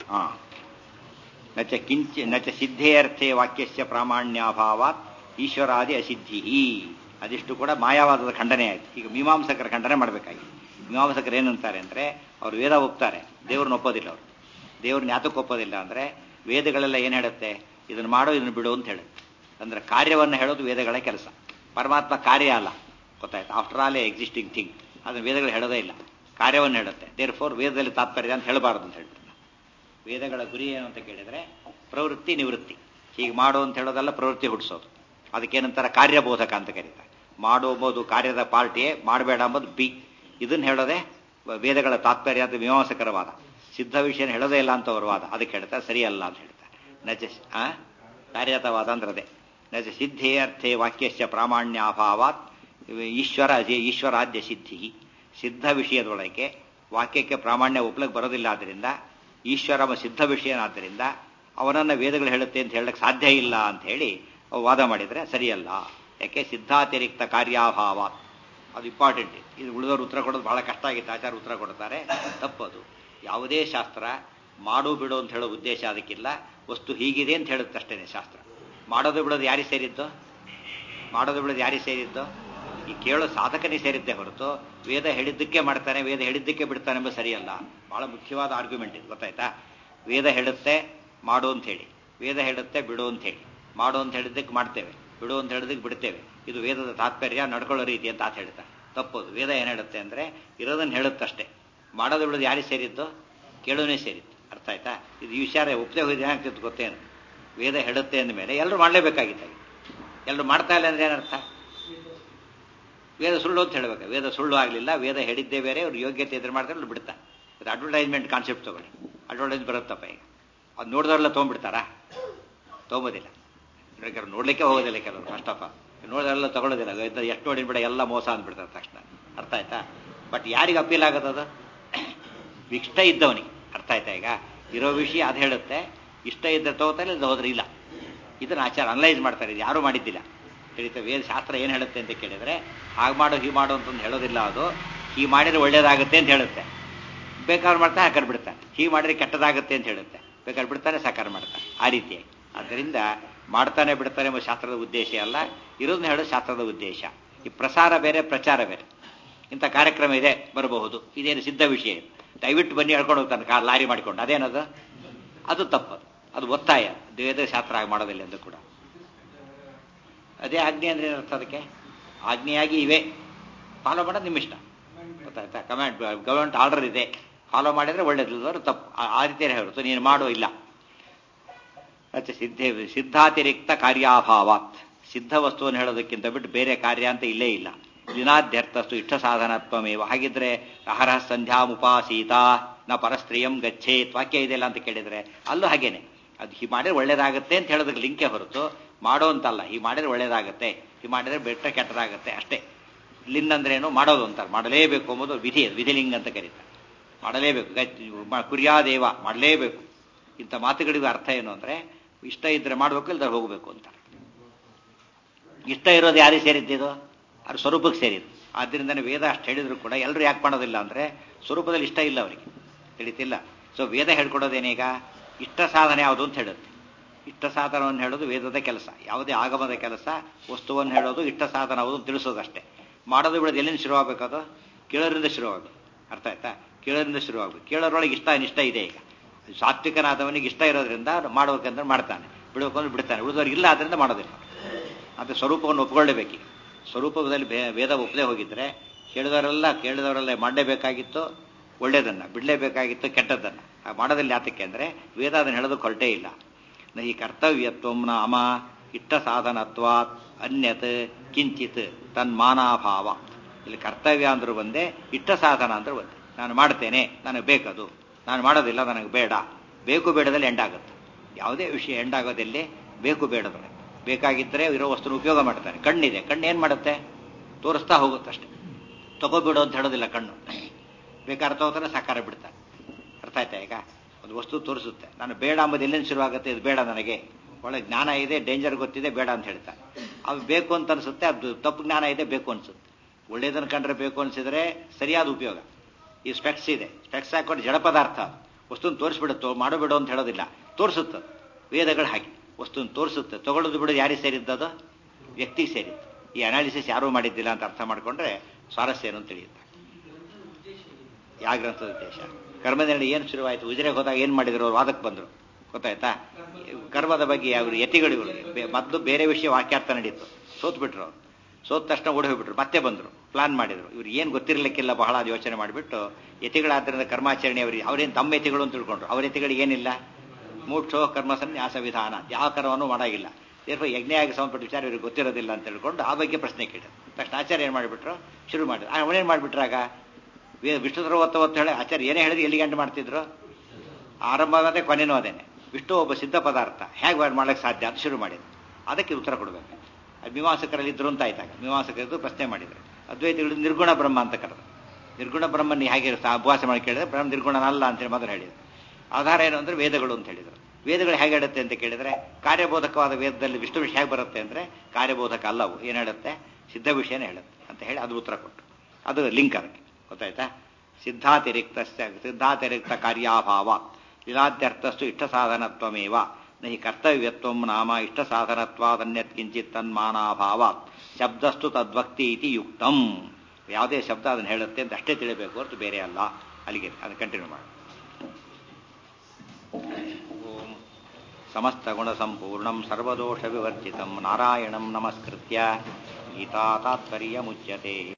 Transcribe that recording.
ಹಾ ನಚ ಕಿಂಚ ನಚ ಸಿದ್ಧೇರ್ಥೆ ವಾಕ್ಯಸ್ಯ ಪ್ರಾಮಾಣ್ಯಾಭಾವಾತ್ ಈಶ್ವರಾದಿ ಅಸಿದ್ಧಿ ಅದಿಷ್ಟು ಕೂಡ ಮಾಯಾವಾದದ ಖಂಡನೆ ಆಯ್ತು ಈಗ ಮೀಮಾಂಸಕರ ಖಂಡನೆ ಮಾಡಬೇಕಾಗಿ ಮೀಮಾಂಸಕರು ಏನಂತಾರೆ ಅಂದ್ರೆ ಅವ್ರು ವೇದ ಒಪ್ತಾರೆ ದೇವ್ರನ್ನ ಒಪ್ಪೋದಿಲ್ಲ ಅವರು ದೇವ್ರನ್ನ ಯಾತಕ್ಕೆ ಒಪ್ಪೋದಿಲ್ಲ ಅಂದ್ರೆ ವೇದಗಳೆಲ್ಲ ಏನ್ ಹೇಳುತ್ತೆ ಇದನ್ನ ಮಾಡೋ ಇದನ್ನ ಬಿಡು ಅಂತ ಹೇಳುತ್ತೆ ಅಂದ್ರೆ ಕಾರ್ಯವನ್ನು ಹೇಳೋದು ವೇದಗಳ ಕೆಲಸ ಪರಮಾತ್ಮ ಕಾರ್ಯ ಅಲ್ಲ ಗೊತ್ತಾಯ್ತು after all a existing thing ಅದನ್ನ ವೇದಗಳು ಹೇಳೋದೇ ಇಲ್ಲ ಕಾರ್ಯವನ್ನು ಹೇಳುತ್ತೆ ದೇರ್ ಫೋರ್ ವೇದದಲ್ಲಿ ತಾತ್ಪರ್ಯ ಅಂತ ಹೇಳಬಾರದು ಅಂತ ಹೇಳ್ತಾರೆ ವೇದಗಳ ಗುರಿ ಏನು ಅಂತ ಕೇಳಿದ್ರೆ ಪ್ರವೃತ್ತಿ ನಿವೃತ್ತಿ ಹೀಗೆ ಮಾಡು ಅಂತ ಹೇಳೋದಲ್ಲ ಪ್ರವೃತ್ತಿ ಹುಟ್ಟಿಸೋದು ಅದಕ್ಕೇನಂತಾರೆ ಕಾರ್ಯಬೋಧಕ ಅಂತ ಕರೀತಾರೆ ಮಾಡು ಎಂಬುದು ಕಾರ್ಯದ ಪಾರ್ಟಿಯೇ ಮಾಡಬೇಡ ಎಂಬುದು ಬಿ ಇದನ್ನ ಹೇಳೋದೇ ವೇದಗಳ ತಾತ್ಪರ್ಯ ಅಂತ ಮೀಮಾಂಸಕರ ವಾದ ಸಿದ್ಧ ವಿಷಯನ ಹೇಳೋದೇ ಇಲ್ಲ ಅಂತ ಅವ್ರ ವಾದ ಅದಕ್ಕೆ ಹೇಳ್ತಾರೆ ಸರಿಯಲ್ಲ ಅಂತ ಹೇಳ್ತಾರೆ ನಚ ಆ ಕಾರ್ಯತವಾದ ಅಂದ್ರೆ ಅದೇ ನಚ ಸಿದ್ಧೇ ಅರ್ಥೇ ವಾಕ್ಯಸ್ಯ ಪ್ರಾಮಾಣ್ಯಾಭಾವಾತ್ ಈಶ್ವರ ಅಜೇ ಈಶ್ವರಾದ್ಯ ಸಿದ್ಧಿ ಸಿದ್ಧ ವಿಷಯದೊಳಗೆ ವಾಕ್ಯಕ್ಕೆ ಪ್ರಾಮಾಣ್ಯ ಒಪ್ಲಕ್ಕೆ ಬರೋದಿಲ್ಲ ಆದ್ದರಿಂದ ಈಶ್ವರ ಸಿದ್ಧ ವಿಷಯನಾದ್ದರಿಂದ ಅವನನ್ನ ವೇದಗಳು ಹೇಳುತ್ತೆ ಅಂತ ಹೇಳಕ್ಕೆ ಸಾಧ್ಯ ಇಲ್ಲ ಅಂತ ಹೇಳಿ ವಾದ ಮಾಡಿದರೆ ಸರಿಯಲ್ಲ ಯಾಕೆ ಸಿದ್ಧಾತಿರಿಕ್ತ ಕಾರ್ಯಾಭಾವ ಅದು ಇಂಪಾರ್ಟೆಂಟ್ ಇದು ಉಳಿದವರು ಉತ್ತರ ಕೊಡೋದು ಬಹಳ ಕಷ್ಟ ಆಗಿತ್ತು ಆಚಾರ ಉತ್ತರ ಕೊಡ್ತಾರೆ ತಪ್ಪದು ಯಾವುದೇ ಶಾಸ್ತ್ರ ಮಾಡು ಬಿಡು ಅಂತ ಹೇಳೋ ಉದ್ದೇಶ ಅದಕ್ಕಿಲ್ಲ ವಸ್ತು ಹೀಗಿದೆ ಅಂತ ಹೇಳುತ್ತಷ್ಟೇನೆ ಶಾಸ್ತ್ರ ಮಾಡೋದು ಬಿಡೋದು ಯಾರಿಗೆ ಸೇರಿದ್ದು ಮಾಡೋದು ಬಿಡೋದು ಯಾರಿಗೆ ಸೇರಿದ್ದು ಈ ಕೇಳೋ ಸಾಧಕನೇ ಸೇರಿದ್ದೆ ಹೊರತು ವೇದ ಹೇಳಿದ್ದಕ್ಕೆ ಮಾಡ್ತಾನೆ ವೇದ ಹೇಳಿದ್ದಕ್ಕೆ ಬಿಡ್ತಾನೆ ಎಂಬ ಸರಿಯಲ್ಲ ಬಹಳ ಮುಖ್ಯವಾದ ಆರ್ಗ್ಯುಮೆಂಟ್ ಇದು ಗೊತ್ತಾಯ್ತಾ ವೇದ ಹೇಳುತ್ತೆ ಮಾಡು ಅಂತ ಹೇಳಿ ವೇದ ಹೇಳುತ್ತೆ ಬಿಡು ಅಂತ ಹೇಳಿ ಮಾಡು ಅಂತ ಹೇಳಿದ್ದಕ್ಕೆ ಮಾಡ್ತೇವೆ ಬಿಡು ಅಂತ ಹೇಳಿದಕ್ಕೆ ಬಿಡ್ತೇವೆ ಇದು ವೇದದ ತಾತ್ಪರ್ಯ ನಡ್ಕೊಳ್ಳೋ ರೀತಿ ಅಂತ ಆತ ಹೇಳ್ತಾರೆ ತಪ್ಪೋದು ವೇದ ಏನು ಹೇಳುತ್ತೆ ಅಂದ್ರೆ ಇರೋದನ್ನ ಹೇಳುತ್ತಷ್ಟೇ ಮಾಡೋದು ಬಿಡೋದು ಯಾರಿಗೆ ಸೇರಿದ್ದು ಕೇಳೋನೇ ಸೇರಿತ್ತು ಅರ್ಥ ಆಯ್ತಾ ಇದು ಈ ವಿಚಾರ ಒಪ್ಪದೆ ಹೋಗಿ ಏನಾಗ್ತಿತ್ತು ಗೊತ್ತೇನು ವೇದ ಹೇಳುತ್ತೆ ಅಂದ ಮೇಲೆ ಎಲ್ಲರೂ ಮಾಡಲೇಬೇಕಾಗಿತ್ತು ಎಲ್ಲರೂ ಮಾಡ್ತಾ ಇಲ್ಲ ಅಂದ್ರೆ ಏನರ್ಥ ವೇದ ಸುಳ್ಳು ಅಂತ ಹೇಳ್ಬೇಕು ವೇದ ಸುಳ್ಳು ಆಗಲಿಲ್ಲ ವೇದ ಹೇಳಿದ್ದೇ ಬೇರೆ ಅವ್ರು ಯೋಗ್ಯತೆ ಎದುರು ಮಾಡ್ತಾರೆ ಅವ್ರು ಬಿಡ್ತಾರೆ ಅದು ಅಡ್ವರ್ಟೈಸ್ಮೆಂಟ್ ಕಾನ್ಸೆಪ್ಟ್ ತಗೊಳ್ಳಿ ಅಡ್ವರ್ಟೈಸ್ ಬರುತ್ತಪ್ಪ ಈಗ ಅದು ನೋಡಿದವರೆಲ್ಲ ತೊಗೊಂಡ್ಬಿಡ್ತಾರಾ ತೊಗೊಂಬೋದಿಲ್ಲ ಕೆಲವರು ನೋಡ್ಲಿಕ್ಕೆ ಹೋಗೋದಿಲ್ಲ ಕೆಲವರು ಫಸ್ಟ್ ಆಫ್ ಆಲ್ ನೋಡಿದವರೆಲ್ಲ ತಗೊಳ್ಳೋದಿಲ್ಲ ಎಷ್ಟು ನೋಡಿನ ಬಿಡ ಎಲ್ಲ ಮೋಸ ಅಂದ್ಬಿಡ್ತಾರೆ ತಕ್ಷಣ ಅರ್ಥ ಆಯ್ತಾ ಬಟ್ ಯಾರಿಗೆ ಅಪೀಲ್ ಆಗೋದದು ಇಷ್ಟ ಇದ್ದವನಿಗೆ ಅರ್ಥ ಆಯ್ತಾ ಈಗ ಇರೋ ವಿಷಯ ಅದು ಹೇಳುತ್ತೆ ಇಷ್ಟ ಇದ್ದರೆ ತಗೋತಾರೆ ಇಲ್ಲ ಹೋದ್ರೆ ಇಲ್ಲ ಇದನ್ನ ಆಚಾರ ಅನಲೈಸ್ ಮಾಡ್ತಾರೆ ಇದು ಯಾರೂ ಮಾಡಿದ್ದಿಲ್ಲ ತಿಳಿತ ವೇದ ಶಾಸ್ತ್ರ ಏನು ಹೇಳುತ್ತೆ ಅಂತ ಕೇಳಿದ್ರೆ ಹಾಗೆ ಮಾಡು ಹೀಗೆ ಮಾಡು ಅಂತಂದು ಹೇಳೋದಿಲ್ಲ ಅದು ಹೀಗೆ ಮಾಡಿದ್ರೆ ಒಳ್ಳೇದಾಗುತ್ತೆ ಅಂತ ಹೇಳುತ್ತೆ ಬೇಕಾದ್ರೆ ಮಾಡ್ತಾರೆ ಹಾಕರ್ ಬಿಡ್ತಾರೆ ಹೀಗೆ ಮಾಡಿದ್ರೆ ಕೆಟ್ಟದಾಗುತ್ತೆ ಅಂತ ಹೇಳುತ್ತೆ ಬೇಕಾದ್ರೆ ಬಿಡ್ತಾರೆ ಸಾಕಾರ ಮಾಡ್ತಾರೆ ಆ ರೀತಿಯಾಗಿ ಆದ್ದರಿಂದ ಮಾಡ್ತಾನೆ ಬಿಡ್ತಾನೆ ಎಂಬ ಶಾಸ್ತ್ರದ ಉದ್ದೇಶ ಅಲ್ಲ ಇರೋದನ್ನ ಹೇಳೋದು ಶಾಸ್ತ್ರದ ಉದ್ದೇಶ ಈ ಪ್ರಸಾರ ಬೇರೆ ಪ್ರಚಾರ ಬೇರೆ ಇಂಥ ಕಾರ್ಯಕ್ರಮ ಇದೆ ಬರಬಹುದು ಇದೇನು ಸಿದ್ಧ ವಿಷಯ ದಯವಿಟ್ಟು ಬನ್ನಿ ಹೇಳ್ಕೊಂಡು ಹೋಗ್ತಾನೆ ಕಾರ್ ಲಾರಿ ಮಾಡಿಕೊಂಡು ಅದೇನದು ಅದು ತಪ್ಪದು ಅದು ಒತ್ತಾಯ ವೇದ ಶಾಸ್ತ್ರ ಆಗಿ ಮಾಡೋದಿಲ್ಲ ಎಂದು ಕೂಡ ಅದೇ ಆಜ್ಞೆ ಅಂದ್ರೆ ಏನರ್ಥ ಅದಕ್ಕೆ ಆಜ್ಞೆಯಾಗಿ ಇವೆ ಫಾಲೋ ಮಾಡೋದು ನಿಮ್ಮ ಇಷ್ಟ ಗೊತ್ತಾಯ್ತಾ ಕಮೆಂಟ್ ಗವರ್ಮೆಂಟ್ ಆರ್ಡರ್ ಇದೆ ಫಾಲೋ ಮಾಡಿದ್ರೆ ಒಳ್ಳೇದು ತಪ್ಪು ಆ ರೀತಿಯೇ ಹೊರತು ನೀನು ಮಾಡೋ ಇಲ್ಲ ಅಚ್ಚ ಸಿದ್ಧೇ ಸಿದ್ಧಾತಿರಿಕ್ತ ಕಾರ್ಯಾಭಾವಾತ್ ಸಿದ್ಧ ವಸ್ತುವನ್ನು ಹೇಳೋದಕ್ಕಿಂತ ಬಿಟ್ಟು ಬೇರೆ ಕಾರ್ಯ ಅಂತ ಇಲ್ಲೇ ಇಲ್ಲ ದಿನಾಧ್ಯರ್ಥಸ್ತು ಇಷ್ಟ ಸಾಧನತ್ವಮೇವ ಹಾಗಿದ್ರೆ ಅಹರ ಸಂಧ್ಯಾ ಉಪಾಸೀತ ನ ಪರಸ್ತ್ರೀಯಂ ಗಚ್ಚೇತ್ ವಾಕ್ಯ ಇದೆಯಲ್ಲ ಅಂತ ಕೇಳಿದ್ರೆ ಅಲ್ಲೂ ಹಾಗೇನೆ ಅದು ಹೀಗೆ ಮಾಡಿದ್ರೆ ಒಳ್ಳೇದಾಗುತ್ತೆ ಅಂತ ಹೇಳೋದಕ್ಕೆ ಲಿಂಕೆ ಹೊರತು ಮಾಡೋ ಅಂತಲ್ಲ ಹೀಗೆ ಮಾಡಿದ್ರೆ ಒಳ್ಳೇದಾಗುತ್ತೆ ಹೀಗೆ ಮಾಡಿದ್ರೆ ಬೆಟ್ಟ ಕೆಟ್ಟದಾಗುತ್ತೆ ಅಷ್ಟೇ ಲಿನ್ ಅಂದ್ರೇನು ಮಾಡೋದು ಅಂತಾರೆ ಮಾಡಲೇಬೇಕು ಎಂಬುದು ವಿಧಿ ವಿಧಿಲಿಂಗ ಅಂತ ಕರೀತಾರೆ ಮಾಡಲೇಬೇಕು ಕುರ್ಯಾದೇವ ಮಾಡಲೇಬೇಕು ಇಂಥ ಮಾತುಗಳಿಗೂ ಅರ್ಥ ಏನು ಅಂದ್ರೆ ಇಷ್ಟ ಇದ್ರೆ ಮಾಡಬೇಕು ಇಲ್ದ್ರೆ ಹೋಗಬೇಕು ಅಂತ ಇಷ್ಟ ಇರೋದು ಯಾರಿಗೆ ಸೇರಿದ್ದಿದು ಅದು ಸ್ವರೂಪಕ್ಕೆ ಸೇರಿದ್ದು ಆದ್ರಿಂದನೇ ವೇದ ಅಷ್ಟು ಹೇಳಿದ್ರು ಕೂಡ ಎಲ್ಲರೂ ಯಾಕೆ ಮಾಡೋದಿಲ್ಲ ಅಂದ್ರೆ ಸ್ವರೂಪದಲ್ಲಿ ಇಷ್ಟ ಇಲ್ಲ ಅವರಿಗೆ ತಿಳಿತಿಲ್ಲ ಸೊ ವೇದ ಹೇಳ್ಕೊಡೋದೇನೀಗ ಇಷ್ಟ ಸಾಧನೆ ಯಾವುದು ಅಂತ ಹೇಳುತ್ತೆ ಇಷ್ಟ ಸಾಧನವನ್ನು ಹೇಳೋದು ವೇದದ ಕೆಲಸ ಯಾವುದೇ ಆಗಮದ ಕೆಲಸ ವಸ್ತುವನ್ನು ಹೇಳೋದು ಇಷ್ಟ ಸಾಧನ ಯಾವುದು ತಿಳಿಸೋದಷ್ಟೇ ಮಾಡೋದು ಬಿಡೋದು ಎಲ್ಲಿಂದ ಶುರುವಾಗಬೇಕದು ಕೇಳೋದ್ರಿಂದ ಶುರುವಾಗಬೇಕು ಅರ್ಥ ಆಯ್ತಾ ಕೇಳೋದ್ರಿಂದ ಶುರುವಾಗಬೇಕು ಕೇಳೋದ್ರೊಳಗೆ ಇಷ್ಟ ಅನಿಷ್ಟ ಇದೆ ಈಗ ಸಾತ್ವಿಕನಾದವನಿಗೆ ಇಷ್ಟ ಇರೋದ್ರಿಂದ ಮಾಡ್ಬೇಕಂದ್ರೆ ಮಾಡ್ತಾನೆ ಬಿಡಬೇಕು ಅಂದ್ರೆ ಬಿಡ್ತಾನೆ ಉಳಿದವ್ರಿಗೆ ಇಲ್ಲ ಆದ್ರಿಂದ ಮಾಡೋದಿಲ್ಲ ಅದು ಸ್ವರೂಪವನ್ನು ಒಪ್ಕೊಳ್ಳೇಬೇಕು ಸ್ವರೂಪದಲ್ಲಿ ವೇದ ಒಪ್ಪದೆ ಹೋಗಿದ್ರೆ ಕೇಳಿದವರೆಲ್ಲ ಕೇಳಿದವರೆಲ್ಲ ಮಾಡಲೇಬೇಕಾಗಿತ್ತು ಒಳ್ಳೇದನ್ನ ಬಿಡಲೇಬೇಕಾಗಿತ್ತು ಕೆಟ್ಟದ್ದನ್ನ ಮಾಡೋದಿಲ್ಲ ಯಾತಕ್ಕೆ ಅಂದ್ರೆ ವೇದ ಅದನ್ನು ಹೇಳೋದಕ್ಕೆ ಹೊರಟೇ ಇಲ್ಲ ಈ ಕರ್ತವ್ಯತ್ವಂ ನಾಮ ಇಷ್ಟ ಸಾಧನತ್ವಾತ್ ಅನ್ಯತ್ ಕಿಂಚಿತ್ ತನ್ಮಾನಾಭಾವ ಇಲ್ಲಿ ಕರ್ತವ್ಯ ಅಂದ್ರೂ ಒಂದೇ ಇಷ್ಟ ಸಾಧನ ಅಂದ್ರೂ ಒಂದೇ ನಾನು ಮಾಡ್ತೇನೆ ನನಗೆ ಬೇಕದು ನಾನು ಮಾಡೋದಿಲ್ಲ ನನಗೆ ಬೇಡ ಬೇಕು ಬೇಡದಲ್ಲಿ ಎಂಡಾಗುತ್ತೆ ಯಾವುದೇ ವಿಷಯ ಎಂಡಾಗೋದಲ್ಲಿ ಬೇಕು ಬೇಡದಲ್ಲಿ ಬೇಕಾಗಿದ್ದರೆ ಇರೋ ವಸ್ತುನ ಉಪಯೋಗ ಮಾಡ್ತಾರೆ ಕಣ್ಣಿದೆ ಕಣ್ಣು ಏನು ಮಾಡುತ್ತೆ ತೋರಿಸ್ತಾ ಹೋಗುತ್ತಷ್ಟೆ ತಗೋಬಿಡು ಅಂತ ಹೇಳೋದಿಲ್ಲ ಕಣ್ಣು ಬೇಕಾದ್ರೆ ತಗೋತಾನೆ ಸಾಕಾರ ಬಿಡ್ತಾರೆ ಅರ್ಥ ಆಯ್ತಾ ಈಗ ಒಂದು ವಸ್ತು ತೋರಿಸುತ್ತೆ ನಾನು ಬೇಡ ಅಂಬುದು ಎಲ್ಲಿಂದ ಶುರುವಾಗುತ್ತೆ ಇದು ಬೇಡ ನನಗೆ ಒಳ್ಳೆ ಜ್ಞಾನ ಇದೆ ಡೇಂಜರ್ ಗೊತ್ತಿದೆ ಬೇಡ ಅಂತ ಹೇಳ್ತಾರೆ ಅದು ಬೇಕು ಅಂತ ಅನ್ಸುತ್ತೆ ಅದು ತಪ್ಪು ಜ್ಞಾನ ಇದೆ ಬೇಕು ಅನ್ಸುತ್ತೆ ಒಳ್ಳೇದನ್ನು ಕಂಡ್ರೆ ಬೇಕು ಅನ್ಸಿದ್ರೆ ಸರಿಯಾದ ಉಪಯೋಗ ಈ ಸ್ಪೆಕ್ಸ್ ಇದೆ ಸ್ಪೆಕ್ಸ್ ಹಾಕೊಂಡು ಜಡ ಪದಾರ್ಥ ವಸ್ತುನ ತೋರಿಸ್ಬಿಡುತ್ತೋ ಮಾಡಬೇಡೋ ಅಂತ ಹೇಳೋದಿಲ್ಲ ತೋರಿಸುತ್ತೆ ವೇದಗಳು ಹಾಕಿ ವಸ್ತುನ ತೋರಿಸುತ್ತೆ ತಗೊಳ್ಳೋದು ಬಿಡೋದು ಯಾರಿಗೆ ಸೇರಿದ್ದದು ವ್ಯಕ್ತಿಗೆ ಸೇರಿದ್ದು ಈ ಅನಾಲಿಸಿಸ್ ಯಾರೂ ಮಾಡಿದ್ದಿಲ್ಲ ಅಂತ ಅರ್ಥ ಮಾಡ್ಕೊಂಡ್ರೆ ಸ್ವಾರಸ್ಯ ಏನು ಅಂತ ತಿಳಿಯುತ್ತೆ ಯಾವ ಗ್ರಂಥದ ಉದ್ದೇಶ ಕರ್ಮದಲ್ಲಿ ಏನು ಶುರುವಾಯಿತು ಉಜಿರೆಗೆ ಹೋದಾಗ ಏನು ಮಾಡಿದ್ರು ಅವ್ರು ವಾದಕ್ಕೆ ಬಂದರು ಗೊತ್ತಾಯ್ತಾ ಕರ್ಮದ ಬಗ್ಗೆ ಅವರು ಯತಿಗಳು ಇವರು ಬೆ- ಮೊದಲು ಬೇರೆ ವಿಷಯ ವಾಕ್ಯಾರ್ಥ ನಡೀತು ಸೋತ್ ಬಿಟ್ರು ಅವ್ರು ಸೋತ ತಕ್ಷಣ ಓಡಿ ಹೋಗ್ಬಿಟ್ರು ಮತ್ತೆ ಬಂದರು ಪ್ಲಾನ್ ಮಾಡಿದ್ರು ಇವ್ರು ಏನು ಗೊತ್ತಿರಲಿಕ್ಕಿಲ್ಲ ಬಹಳ ಅದು ಯೋಚನೆ ಮಾಡಿಬಿಟ್ಟು ಯತಿಗಳಾದ್ರಿಂದ ಕರ್ಮಾಚರಣೆ ಅವ್ರಿಗೆ ಅವ್ರೇನು ತಮ್ಮ ಯತಿಗಳು ಅಂತ ತಿಳ್ಕೊಂಡ್ರು ಅವ್ರ ಯತಿಗಳಿಗೆ ಏನಿಲ್ಲ ಮೂಕ್ಷೋ ಕರ್ಮ ಸನ್ಯಾಸ ವಿಧಾನ ಯಾವ ಕರ್ಮವನ್ನು ಮಾಡಾಗಿಲ್ಲ ದೇರ್ಫ ಯಜ್ಞಯಾಗಿ ಸಂಬಂಧಪಟ್ಟ ವಿಚಾರ ಇವ್ರಿಗೆ ಗೊತ್ತಿರೋದಿಲ್ಲ ಅಂತ ತಿಳ್ಕೊಂಡು ಆ ಬಗ್ಗೆ ಪ್ರಶ್ನೆ ಕೇಳಿದ್ರು ತಕ್ಷಣ ಆಚಾರ್ಯ ಏನು ಮಾಡಿಬಿಟ್ರು ಶುರು ಮಾಡಿದ್ರು ಅವನೇನು ಮಾಡಿಬಿಟ್ರಾಗ ವಿಷ್ಣು ಸರ್ವತ್ತವತ್ತು ಹೇಳಿ ಆಚಾರ್ಯ ಏನೇ ಹೇಳಿದ್ರು ಎಲ್ಲಿ ಗಂಟು ಮಾಡ್ತಿದ್ರು ಆರಂಭ ಅದೇ ಕೊನೆನೂ ಅದೇನೆ ವಿಷ್ಣು ಒಬ್ಬ ಸಿದ್ಧ ಪದಾರ್ಥ ಹೇಗೆ ಮಾಡ್ಲಿಕ್ಕೆ ಸಾಧ್ಯ ಅಂತ ಶುರು ಮಾಡಿದ್ರು ಅದಕ್ಕೆ ಉತ್ತರ ಕೊಡಬೇಕು ಅದು ಮೀಮಾಂಸಕರಲ್ಲಿ ಇದ್ರು ಅಂತ ಆಯ್ತಾಗ ಮೀಮಾಂಸಕರಿದ್ದು ಪ್ರಶ್ನೆ ಮಾಡಿದ್ರು ಅದ್ವೈತಗಳು ನಿರ್ಗುಣ ಬ್ರಹ್ಮ ಅಂತ ಕರೆದು ನಿರ್ಗುಣ ಬ್ರಹ್ಮನ ಹೇಗೆ ಅಭ್ಯಾಸ ಮಾಡಿ ಕೇಳಿದ್ರೆ ಬ್ರಹ್ಮ ನಿರ್ಗುಣನಲ್ಲ ಅಂತೇಳಿ ಮೊದಲು ಹೇಳಿದ್ರು ಆಧಾರ ಏನು ಅಂದ್ರೆ ವೇದಗಳು ಅಂತ ಹೇಳಿದ್ರು ವೇದಗಳು ಹೇಗೆ ಹೇಳುತ್ತೆ ಅಂತ ಕೇಳಿದ್ರೆ ಕಾರ್ಯಬೋಧಕವಾದ ವೇದದಲ್ಲಿ ವಿಷ್ಣು ವಿಷಯ ಹೇಗೆ ಬರುತ್ತೆ ಅಂದ್ರೆ ಕಾರ್ಯಬೋಧಕ ಅಲ್ಲವು ಏನು ಹೇಳುತ್ತೆ ಸಿದ್ಧ ವಿಷಯನೇ ಹೇಳುತ್ತೆ ಅಂತ ಹೇಳಿ ಅದು ಉತ್ತರ ಕೊಟ್ಟು ಅದು ಲಿಂಕ್ ಅದಕ್ಕೆ ಗೊತ್ತಾಯ್ತಾ ಸಿದ್ಧಾತಿರಿಕ್ತ ಸಿದ್ಧಾತಿರಿಕ್ತ ಕಾರ್ಯಾಭಾವ ಲೀಲಾದ್ಯರ್ಥಸ್ತು ಇಷ್ಟ ಸಾಧನತ್ವಮೇವ ನಹಿ ಕರ್ತವ್ಯತ್ವ ನಾಮ ಇಷ್ಟ ಸಾಧನತ್ವಾದನ್ಯತ್ ಕಿಂಚಿತ್ ತನ್ಮಾನಾಭಾವಾತ್ ಶಬ್ದಸ್ತು ತದ್ವಕ್ತಿ ಇತಿ ಯುಕ್ತಂ ಯಾವುದೇ ಶಬ್ದ ಅದನ್ನು ಹೇಳುತ್ತೆ ಅಂತ ಅಷ್ಟೇ ತಿಳಿಬೇಕು ಹೊರತು ಬೇರೆ ಅಲ್ಲ ಅಲ್ಲಿಗೆ ಅದು ಕಂಟಿನ್ಯೂ ಮಾಡಿ ಓಂ ಸಮಸ್ತ ಗುಣ ಸಂಪೂರ್ಣಂ ಸರ್ವದೋಷ ವಿವರ್ಜಿತಂ ನಾರಾಯಣಂ ನಮಸ್ಕೃತ್ಯ ಗೀತಾ ತಾತ್ಪರ್ಯ ಮುಚ್ಯತೆ